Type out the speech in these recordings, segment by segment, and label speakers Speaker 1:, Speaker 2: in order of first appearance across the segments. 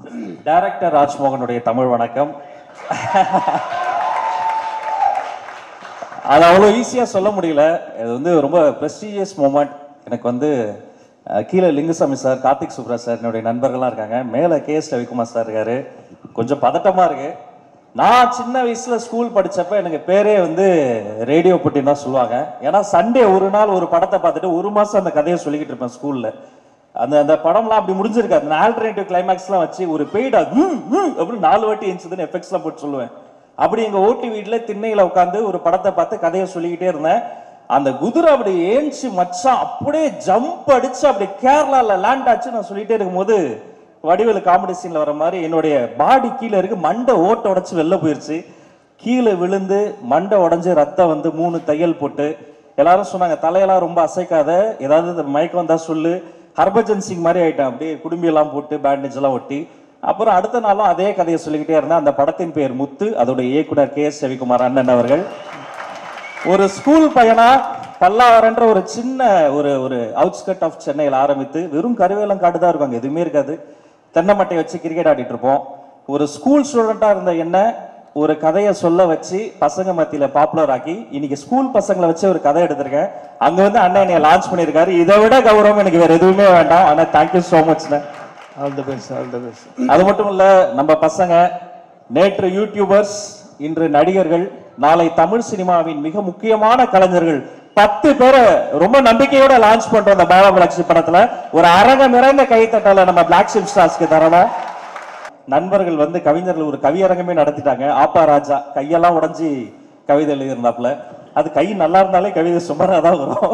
Speaker 1: Director ராஜ்மோகனுடைய Tamil வணக்கம் அது அவ்வளோ ஈஸியாக சொல்ல முடியல இது வந்து ரொம்ப ப்ரெஸ்டீஜியஸ் மூமெண்ட் எனக்கு வந்து அஹ், கீழே லிங்குசாமி சார் கார்த்திக் சுப்ரா சார் என்னுடைய நண்பர்கள்லாம் இருக்காங்க மேலே கே எஸ் ரவிக்குமார் சார் இருக்காரு கொஞ்சம் பதட்டமாக இருக்கு நான் சின்ன வயசுல ஸ்கூல் படிச்சப்ப எனக்கு பேரே வந்து ரேடியோ புட்டின்னு தான் சொல்லுவாங்க ஏன்னா சண்டே ஒரு நாள் ஒரு படத்தை பார்த்துட்டு ஒரு மாசம் அந்த கதையை சொல்லிக்கிட்டு இருப்பேன் ஸ்கூல்ல அந்த அந்த படம்லாம் அப்படி முடிஞ்சிருக்காது அந்த ஆல்டர்னேட்டிவ் கிளைமேக்ஸ்லாம் வச்சு ஒரு பெய்டா அப்படின்னு நாலு வாட்டி இருந்துச்சுன்னு எஃபெக்ட்ஸ்லாம் போட்டு சொல்லுவேன் அப்படி எங்க ஓட்டி வீட்டில் திண்ணையில உட்காந்து ஒரு படத்தை பார்த்து கதையை சொல்லிக்கிட்டே இருந்தேன் அந்த குதிரை அப்படி ஏஞ்சி மச்சான் அப்படியே ஜம்ப் அடிச்சு அப்படி கேரளால லேண்ட் ஆச்சு நான் சொல்லிட்டே இருக்கும்போது வடிவேலு காமெடி சீன்ல வர மாதிரி என்னுடைய பாடி கீழே இருக்கு மண்டை ஓட்ட உடைச்சு வெளில போயிருச்சு கீழே விழுந்து மண்டை உடைஞ்சு ரத்தம் வந்து மூணு தையல் போட்டு எல்லாரும் சொன்னாங்க தலையெல்லாம் ரொம்ப அசைக்காத ஏதாவது இந்த மயக்கம் வந்தா சொல்லு ஹர்பஜன் சிங் மாதிரி ஆயிட்டேன் அப்படியே குடும்பி எல்லாம் போட்டு பேண்டேஜ் எல்லாம் ஒட்டி அப்புறம் அடுத்த நாளும் அதே கதையை சொல்லிக்கிட்டே இருந்தேன் அந்த படத்தின் பெயர் முத்து அதோட இயக்குனர் கே எஸ் ரவிக்குமார் அண்ணன் அவர்கள் ஒரு ஸ்கூல் பையனா பல்லாவரன்ற ஒரு சின்ன ஒரு ஒரு அவுட்ஸ்கட் ஆஃப் சென்னையில் ஆரம்பித்து வெறும் கருவேலம் காடு தான் இருக்கும் அங்க எதுவுமே இருக்காது தென்னை மட்டையை வச்சு கிரிக்கெட் ஆடிட்டு இருப்போம் ஒரு ஸ்கூல் ஸ்டூடெண்டா இருந்த என்ன ஒரு கதையை சொல்ல வச்சு பசங்க மத்தியில பாப்புலர் ஆக்கி இன்னைக்கு ஸ்கூல் பசங்களை வச்சு ஒரு கதை எடுத்திருக்கேன் அங்க வந்து அண்ணன் என்னைய லான்ச் பண்ணியிருக்காரு இதை விட கௌரவம் எனக்கு வேற எதுவுமே வேண்டாம் ஆனா தேங்க்யூ ஸோ மச்ண்ணே
Speaker 2: all the best all the best
Speaker 1: அது மட்டும் இல்ல நம்ம பசங்க நேற்று யூடியூபர்ஸ் இன்று நடிகர்கள் நாளை தமிழ் சினிமாவின் மிக முக்கியமான கலைஞர்கள் பத்து பேரை ரொம்ப நம்பிக்கையோட லான்ச் பண்றோம் இந்த பாலா பிளாக்ஷி படத்துல ஒரு அரங்க நிறைந்த கைத்தட்டல நம்ம பிளாக் ஷிப் ஸ்டார்ஸ்க்கு தரணும் நண்பர்கள் வந்து கவிஞர்கள் ஒரு கவியரங்கமே நடத்திட்டாங்க ஆப்பா ராஜா கையெல்லாம் உடைஞ்சி கவிதை எழுதியிருந்தாப்புல அது கை நல்லா இருந்தாலே கவிதை சுமாராக தான் வரும்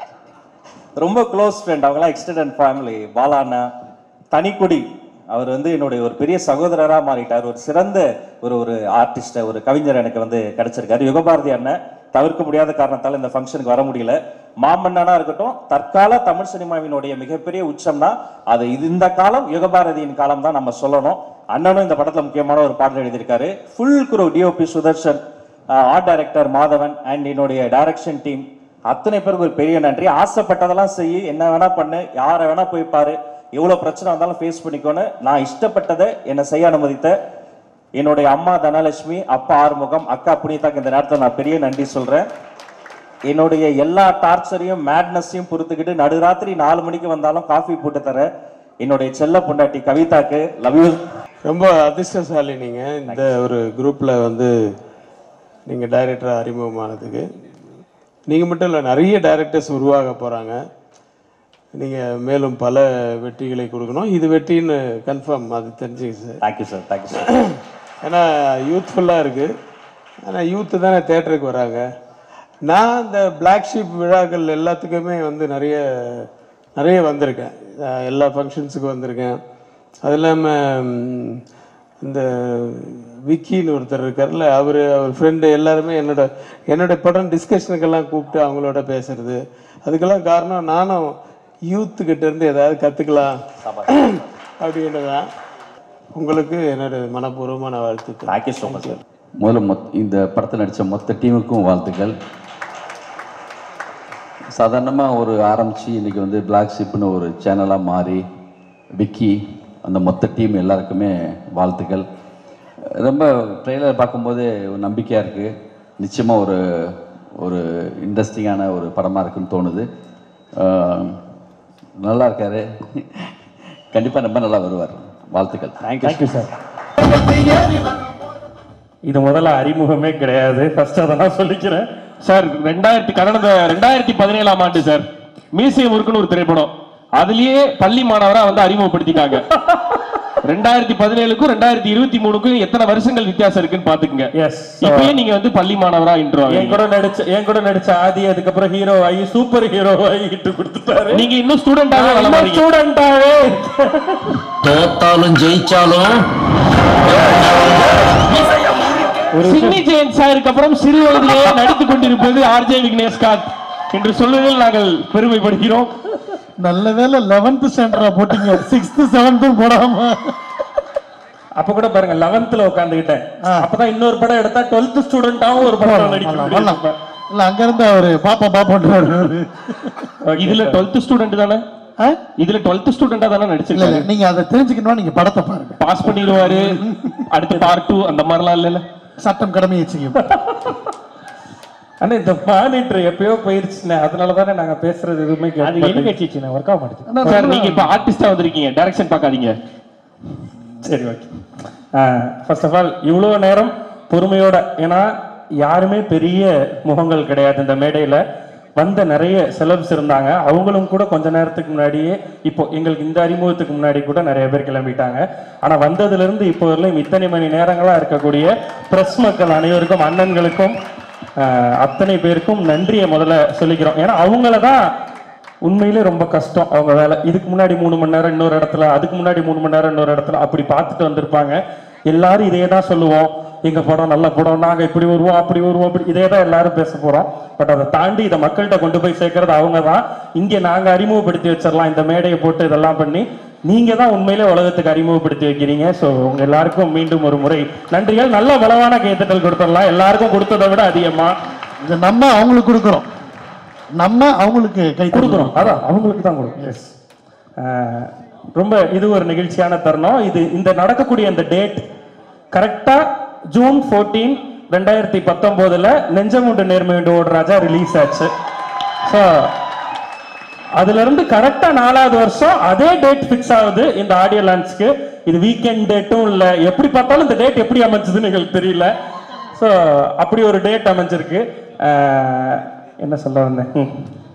Speaker 1: ரொம்ப க்ளோஸ் ஃப்ரெண்ட் அவங்களாம் எக்ஸ்டெண்ட் ஃபேமிலி பாலா அண்ணா தனிக்குடி அவர் வந்து என்னுடைய ஒரு பெரிய சகோதரரா மாறிட்டார் ஒரு சிறந்த ஒரு ஒரு ஆர்டிஸ்ட் ஒரு கவிஞர் எனக்கு வந்து கிடைச்சிருக்காரு யுகபாரதி அண்ணன் தவிர்க்க முடியாத காரணத்தால இந்த ஃபங்க்ஷனுக்கு வர முடியல மாமன்னனா இருக்கட்டும் தற்கால தமிழ் சினிமாவினுடைய மிகப்பெரிய உச்சம்னா அது இது இந்த காலம் யுகபாரதியின் காலம் தான் நம்ம சொல்லணும் அண்ணனும் இந்த படத்துல முக்கியமான ஒரு பாடல் எழுதியிருக்காரு full crew DOP Sudharshan art director Madhavan and என்னுடைய டைரக்ஷன் டீம் அத்தனை பேருக்கு ஒரு பெரிய நன்றி ஆசைப்பட்டதெல்லாம் செய் என்ன வேணா பண்ணு யாரை வேணா போய் பாரு எவ்வளவு பிரச்சனை வந்தாலும் ஃபேஸ் பண்ணிக்கோன்னு நான் இஷ்டப்பட்டதை என்னை செய்ய அனுமதித்த என்னுடைய அம்மா தனலட்சுமி அப்பா ஆறுமுகம் அக்கா புனிதாக்கு இந்த நேரத்தில் நான் பெரிய நன்றி சொல்றேன் என்னுடைய எல்லா டார்ச்சரையும் மேட்னஸையும் பொறுத்துக்கிட்டு நடுராத்திரி நாலு மணிக்கு வந்தாலும் காஃபி போட்டு தர என்னுடைய செல்ல பொண்டாட்டி கவிதாக்கு லவ் யூ
Speaker 2: ரொம்ப அதிர்ஷ்டசாலி நீங்க இந்த ஒரு குரூப்ல வந்து நீங்க டைரக்டரா அறிமுகமானதுக்கு நீங்க மட்டும் இல்லை நிறைய டைரக்டர்ஸ் உருவாக போறாங்க நீங்க மேலும் பல வெற்றிகளை கொடுக்கணும் இது வெற்றின்னு கன்ஃபார்ம் அது தெரிஞ்சுங்க sir
Speaker 1: thank you sir thank you sir
Speaker 2: ஏன்னா யூத்ஃபுல்லாக இருக்குது ஆனால் யூத்து தானே தேட்டருக்கு வராங்க நான் இந்த பிளாக் ஷீப் விழாக்கள் எல்லாத்துக்குமே வந்து நிறைய நிறைய வந்திருக்கேன் அஹ் எல்லா ஃபங்க்ஷன்ஸுக்கும் வந்திருக்கேன் அது இல்லாமல் இந்த விக்கின்னு ஒருத்தர் இருக்கார்ல அவர் அவர் ஃப்ரெண்டு எல்லாருமே என்னோட என்னோட படம் டிஸ்கஷனுக்கெல்லாம் கூப்பிட்டு அவங்களோட பேசுறது அதுக்கெல்லாம் காரணம் நானும் யூத்துக்கிட்ட இருந்து ஏதாவது கற்றுக்கலாம் அப்படின்னு தான் உங்களுக்கு என்னோட மனப்பூர்வமான வாழ்த்துக்கள்
Speaker 1: தேங்க்யூ ஸோ மச் சார்
Speaker 3: முதல்ல மொத் இந்த படத்தில் நடித்த மொத்த டீமுக்கும் வாழ்த்துக்கள் சாதாரணமாக ஒரு ஆரம்பித்து இன்றைக்கி வந்து பிளாக் ஷிப்னு ஒரு சேனலாக மாறி விக்கி அந்த மொத்த டீம் எல்லாருக்குமே வாழ்த்துக்கள் ரொம்ப ட்ரெய்லர் பார்க்கும்போது ஒரு நம்பிக்கையாக இருக்குது நிச்சயமாக ஒரு ஒரு இன்ட்ரெஸ்டிங்கான ஒரு படமாக இருக்குன்னு தோணுது ஆஹ் நல்லா இருக்காரு கண்டிப்பாக ரொம்ப நல்லா வருவார் வாழ்த்துக்கள்
Speaker 1: தேங்க்யூ சார்
Speaker 4: இது முதல்ல அறிமுகமே கிடையாது ஃபர்ஸ்ட் அதை நான் சொல்லிக்கிறேன் சார் ரெண்டாயிரத்தி கடந்த ரெண்டாயிரத்தி பதினேழாம் ஆண்டு சார் மீசியம் இருக்குன்னு ஒரு திரைப்படம் அதுலயே பள்ளி மாணவரா வந்து அறிமுகப்படுத்திட்டாங்க ரெண்டாயிரத்தி பதினேழுக்கும் ரெண்டாயிரத்தி இருபத்தி மூணுக்கும் எத்தனை வருஷங்கள் வித்தியாசம் இருக்குன்னு பாத்துக்கங்க
Speaker 1: எஸ்
Speaker 4: இப்பயே நீங்க வந்து பள்ளி மாணவரா இன்ட்ரோ
Speaker 1: என் கூட நடிச்ச என் கூட நடிச்ச ஆதி அதுக்கப்புறம் ஹீரோ ஆகி சூப்பர் ஹீரோ ஆகி ஹிட் கொடுத்துட்டாரு
Speaker 4: நீங்க இன்னும் ஸ்டூடெண்டாவே வளர்றீங்க
Speaker 1: ஸ்டூடெண்டாவே
Speaker 5: தோத்தாலும் ஜெயிச்சாலும்
Speaker 4: சின்னி ஜெயன் சாருக்கு அப்புறம் சிறு வயதிலேயே நடித்துக் கொண்டிருப்பது ஆர்ஜே விக்னேஷ்காந்த் என்று சொல்வதில் நாங்கள் பெருமைப்படுகிறோம்
Speaker 6: நல்ல வேலை லெவன்த் ஸ்டாண்டர்டா போட்டீங்க சிக்ஸ்த் செவன்த்தும் போடாம
Speaker 1: அப்ப கூட பாருங்க லெவன்த்ல உட்காந்துக்கிட்டேன் அப்பதான் இன்னொரு படம் எடுத்தா டுவெல்த் ஸ்டூடெண்டாவும் ஒரு படம் நடிக்க
Speaker 6: வரலாம்.
Speaker 1: முடியும்
Speaker 6: இல்ல அங்க இருந்து அவரு பாப்பா பாப்பான்றாரு அவரு
Speaker 4: இதுல டுவெல்த் ஸ்டூடெண்ட் தானே
Speaker 6: ஆ?
Speaker 4: இதுல டுவெல்த் ஸ்டூடெண்டா தானே
Speaker 6: இல்ல
Speaker 4: நடிச்சிருக்காரு
Speaker 6: இல்ல நீங்க அதை தெரிஞ்சுக்கணும் நீங்க படத்தை பாருங்க
Speaker 4: பாஸ் பண்ணிடுவாரு அடுத்து பார்ட் டூ அந்த மாதிரிலாம் இல்ல
Speaker 6: சட்டம் கடமையை செய்யும்
Speaker 5: ஆனா இந்த மானிட்டர் எப்பயோ போயிருச்சுண்ணே அதனால தானே நாங்க பேசுறது எதுவுமே
Speaker 7: அது
Speaker 5: கேட்க
Speaker 7: எலி கட்சிச்சு ஒர்க் ஆக மாட்டேது
Speaker 6: ஆனா
Speaker 4: சார்
Speaker 6: ரொம்ப-
Speaker 4: நீங்க இப்ப ஆர்டிஸ்டா வந்திருக்கீங்க டைரக்ஷன் பார்க்காதீங்க
Speaker 5: சரி ஓகே ஃபர்ஸ்ட் ஆஃப் ஆல் இவ்வளோ நேரம் பொறுமையோட ஏன்னா யாருமே பெரிய முகங்கள் கிடையாது இந்த மேடையில் வந்த நிறைய செலப்ஸ் இருந்தாங்க அவங்களும் கூட கொஞ்ச நேரத்துக்கு முன்னாடியே இப்போ எங்களுக்கு இந்த அறிமுகத்துக்கு முன்னாடி கூட நிறைய பேர் கிளம்பிட்டாங்க ஆனால் வந்ததுலேருந்து இப்போ வரலையும் இத்தனை மணி நேரங்களாக இருக்கக்கூடிய ப்ரெஸ் மக்கள் அனைவருக்கும் அண்ணன்களுக்கும் ஆஹ், அத்தனை பேருக்கும் நன்றியை முதல்ல சொல்லிக்கிறோம் ஏன்னா அவங்கள தான் உண்மையிலே ரொம்ப கஷ்டம் அவங்க வேலை இதுக்கு முன்னாடி மூணு மணி நேரம் இன்னொரு இடத்துல அதுக்கு முன்னாடி மூணு மணி நேரம் இன்னொரு இடத்துல அப்படி பார்த்துட்டு வந்திருப்பாங்க எல்லாரும் இதே தான் சொல்லுவோம் எங்க படம் நல்ல படம் நாங்க இப்படி வருவோம் அப்படி வருவோம் அப்படி இதே தான் எல்லாரும் பேச போறோம் பட் அதை தாண்டி இதை மக்கள்கிட்ட கொண்டு போய் சேர்க்கறது அவங்க தான் இங்க நாங்க அறிமுகப்படுத்தி வச்சிடலாம் இந்த மேடையை போட்டு இதெல்லாம் பண்ணி நீங்க தான் உண்மையிலே உலகத்துக்கு அறிமுகப்படுத்தி வைக்கிறீங்க ஸோ உங்க எல்லாருக்கும் மீண்டும் ஒரு முறை நன்றிகள் நல்ல பலவான கைத்தட்டல் கொடுத்துடலாம் எல்லாருக்கும் கொடுத்ததை விட அதிகமா
Speaker 6: இது நம்ம அவங்களுக்கு கொடுக்குறோம் நம்ம அவங்களுக்கு கை
Speaker 5: கொடுக்குறோம் அதான் அவங்களுக்கு தான் கொடுக்கும் எஸ் ரொம்ப இது ஒரு நிகழ்ச்சியான தருணம் இது இந்த நடக்கக்கூடிய இந்த டேட் கரெக்டா ஜூன் ஃபோர்டீன் ரெண்டாயிரத்தி பத்தொன்பதுல நெஞ்சமுண்டு நேர்மையுண்டு ஓடு ராஜா ரிலீஸ் ஆச்சு ஸோ அதுல இருந்து கரெக்டா நாலாவது வருஷம் அதே டேட் ஃபிக்ஸ் ஆகுது இந்த ஆடியோ லான்ச்க்கு இது வீக்கெண்ட் டேட்டும் இல்ல எப்படி பார்த்தாலும் இந்த டேட் எப்படி அமைஞ்சதுன்னு எங்களுக்கு தெரியல ஸோ அப்படி ஒரு டேட் அமைஞ்சிருக்கு அஹ், என்ன சொல்ல வந்தேன் ம்.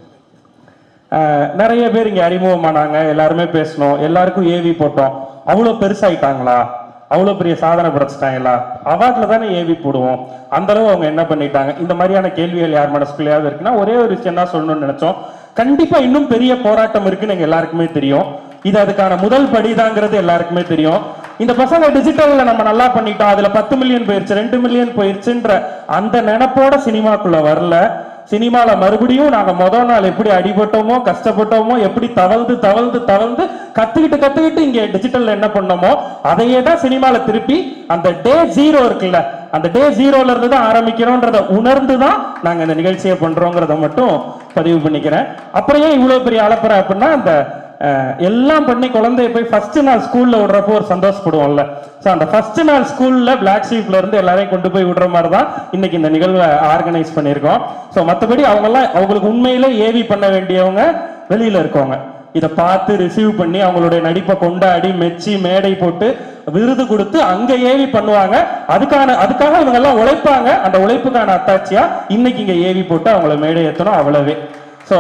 Speaker 5: அஹ், நிறைய பேர் இங்க அறிமுகமானாங்க எல்லாருமே பேசணும் எல்லாருக்கும் ஏவி போட்டோம் அவ்வளோ பெருசாயிட்டாங்களா அவ்வளோ பெரிய சாதனை படைச்சிட்டாங்களா அவார்ட்ல தானே ஏவி போடுவோம் அந்த அளவு அவங்க என்ன பண்ணிட்டாங்க இந்த மாதிரியான கேள்விகள் யார் மனசுக்குள்ளேயாவது இருக்குன்னா ஒரே ஒரு விஷயம் தான் சொல்லணும்னு நினைச்சோம் கண்டிப்பா இன்னும் பெரிய போராட்டம் இருக்குன்னு எங்க எல்லாருக்குமே தெரியும் இது அதுக்கான முதல் படிதாங்கிறது எல்லாருக்குமே தெரியும் இந்த பசங்க டிஜிட்டல்ல நம்ம நல்லா பண்ணிட்டோம் அதுல பத்து மில்லியன் போயிருச்சு ரெண்டு மில்லியன் போயிருச்சுன்ற அந்த நினைப்போட சினிமாக்குள்ள வரல சினிமால மறுபடியும் நாங்க முதல் நாள் எப்படி அடிபட்டோமோ கஷ்டப்பட்டோமோ எப்படி தவழ்ந்து தவழ்ந்து தவழ்ந்து கத்துக்கிட்டு கத்துக்கிட்டு இங்க டிஜிட்டல்ல என்ன பண்ணோமோ அதையே தான் சினிமால திருப்பி அந்த டே ஜீரோ இருக்குல்ல அந்த டே ஜீரோல இருந்து தான் ஆரம்பிக்கிறோன்றத உணர்ந்து தான் நாங்க இந்த நிகழ்ச்சியை பண்றோங்கிறத மட்டும் பதிவு பண்ணிக்கிறேன் அப்புறம் ஏன் இவ்வளவு பெரிய அலப்பறை அப்படின்னா அந்த அஹ், எல்லாம் பண்ணி குழந்தைய போய் ஃபர்ஸ்ட் நாள் ஸ்கூல்ல விடுறப்போ ஒரு சந்தோஷப்படுவோம்ல ஸோ அந்த ஃபர்ஸ்ட் நாள் ஸ்கூல்ல பிளாக் ஷீப்ல இருந்து எல்லாரையும் கொண்டு போய் விடுற மாதிரி தான் இன்னைக்கு இந்த நிகழ்வை ஆர்கனைஸ் பண்ணியிருக்கோம் ஸோ மற்றபடி அவங்கெல்லாம் அவங்களுக்கு உண்மையிலே ஏவி பண்ண வேண்டியவங்க வெளியில இருக்கவங்க இதை பார்த்து ரிசீவ் பண்ணி அவங்களுடைய நடிப்பை கொண்டாடி மெச்சி மேடை போட்டு விருது கொடுத்து அங்க ஏவி பண்ணுவாங்க அதுக்கான அதுக்காக இவங்க எல்லாம் உழைப்பாங்க அந்த உழைப்புக்கான அத்தாட்சியா இன்னைக்கு இங்க ஏவி போட்டு அவங்கள மேடை ஏத்தணும் அவ்வளவே ஸோ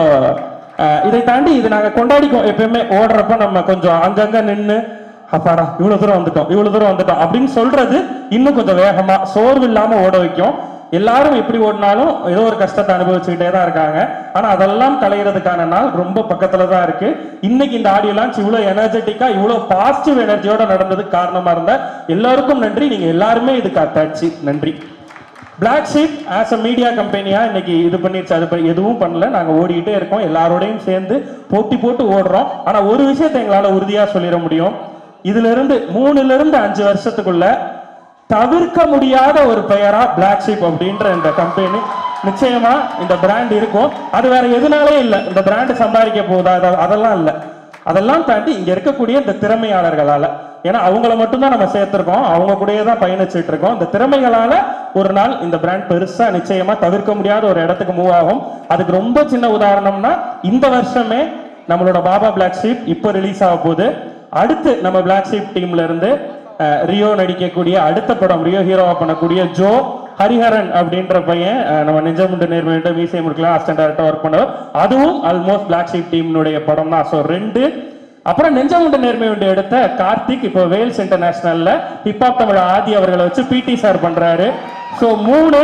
Speaker 5: இதை தாண்டி இது நாங்க கொண்டாடிக்குவோம் எப்பயுமே ஓடுறப்ப நம்ம கொஞ்சம் அங்கங்க நின்னு அப்பாடா இவ்வளவு தூரம் வந்துட்டோம் இவ்வளவு தூரம் வந்துட்டோம் அப்படின்னு சொல்றது இன்னும் கொஞ்சம் வேகமா சோர்வு இல்லாம ஓட வைக்கும் எல்லாரும் எப்படி ஓடினாலும் ஏதோ ஒரு கஷ்டத்தை அனுபவிச்சுக்கிட்டே தான் இருக்காங்க ஆனா அதெல்லாம் களையிறதுக்கான நாள் ரொம்ப பக்கத்துல தான் இருக்கு இன்னைக்கு இந்த ஆடியோ லான்ச் இவ்வளவு எனர்ஜெட்டிக்கா இவ்வளவு பாசிட்டிவ் எனர்ஜியோட நடந்ததுக்கு காரணமா இருந்த எல்லாருக்கும் நன்றி நீங்க எல்லாருமே இதுக்கு அத்தாச்சு நன்றி black sheep as a media கம்பெனியா இன்னைக்கு இது பண்ணிருச்சு அது பண்ணி எதுவும் பண்ணல நாங்க ஓடிக்கிட்டே இருக்கோம் எல்லாரோடையும் சேர்ந்து போட்டி போட்டு ஓடுறோம் ஆனா ஒரு விஷயத்தை எங்களால உறுதியா சொல்லிட முடியும் இதுல இருந்து மூணுல இருந்து அஞ்சு வருஷத்துக்குள்ள தவிர்க்க முடியாத ஒரு பெயரா பிளாக் ஷீப் அப்படின்ற இந்த கம்பெனி நிச்சயமா இந்த பிராண்ட் இருக்கும் அது வேற எதுனாலே இல்ல இந்த பிராண்ட் சம்பாதிக்க போதா அத- அதெல்லாம் இல்ல அதெல்லாம் தாண்டி இங்க இருக்கக்கூடிய இந்த திறமையாளர்களால ஏன்னா அவங்கள மட்டும்தான் நம்ம சேர்த்திருக்கோம் அவங்க கூடயே தான் பயணிச்சுட்டு இருக்கோம் இந்த திறமைகளால ஒரு நாள் இந்த பிராண்ட் பெருசா நிச்சயமா தவிர்க்க முடியாத ஒரு இடத்துக்கு மூவ் ஆகும் அதுக்கு ரொம்ப சின்ன உதாரணம்னா இந்த வருஷமே நம்மளோட பாபா பிளாக் ஷீப் இப்போ ரிலீஸ் ஆக போகுது அடுத்து நம்ம பிளாக் ஷீப் டீம்ல இருந்து அஹ், ரியோ நடிக்கக்கூடிய அடுத்த படம் ரியோ ஹீரோவா பண்ணக்கூடிய ஜோ ஹரிஹரன் அப்படின்ற பையன் அஹ், நம்ம நெஞ்சமுண்டு நேர்மையிட்ட மீசை முறுக்கலாம் அசிஸ்டன்ட் டேரக்டர் ஒர்க் பண்ணவர் அதுவும் ஆல்மோஸ்ட் பிளாக் ஷீப் டீம்னுடைய படம் தான் ஸோ ரெண்டு அப்புறம் நெஞ்சமுண்டு நேர்மை உண்டு எடுத்த கார்த்திக் இப்போ வேல்ஸ் இன்டர்நேஷனல்ல ஹிப்ஹாப் தமிழ் ஆதி அவர்களை வச்சு பிடி சார் பண்றாரு ஸோ மூணு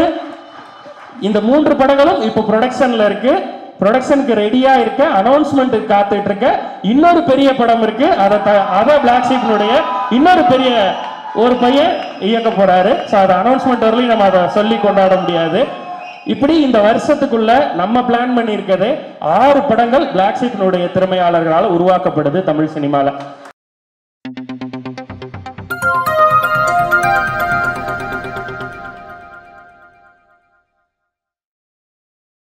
Speaker 5: இந்த மூன்று படங்களும் இப்போ ப்ரொடக்ஷன்ல இருக்கு ப்ரொடக்ஷனுக்கு ரெடியா இருக்க அனௌன்ஸ்மெண்ட் காத்துட்டு இருக்க இன்னொரு பெரிய படம் இருக்கு அதை த- அதை பிளாக் ஷீப்னுடைய இன்னொரு பெரிய ஒரு பையன் இயக்க போறாரு ஸோ அதை அனௌன்ஸ்மெண்ட் வரலையும் நம்ம அதை சொல்லி கொண்டாட முடியாது இப்படி இந்த வருஷத்துக்குள்ள நம்ம பிளான் பண்ணியிருக்கதே ஆறு படங்கள் பிளாக் ஷீப்னுடைய திறமையாளர்களால் உருவாக்கப்படுது தமிழ் சினிமால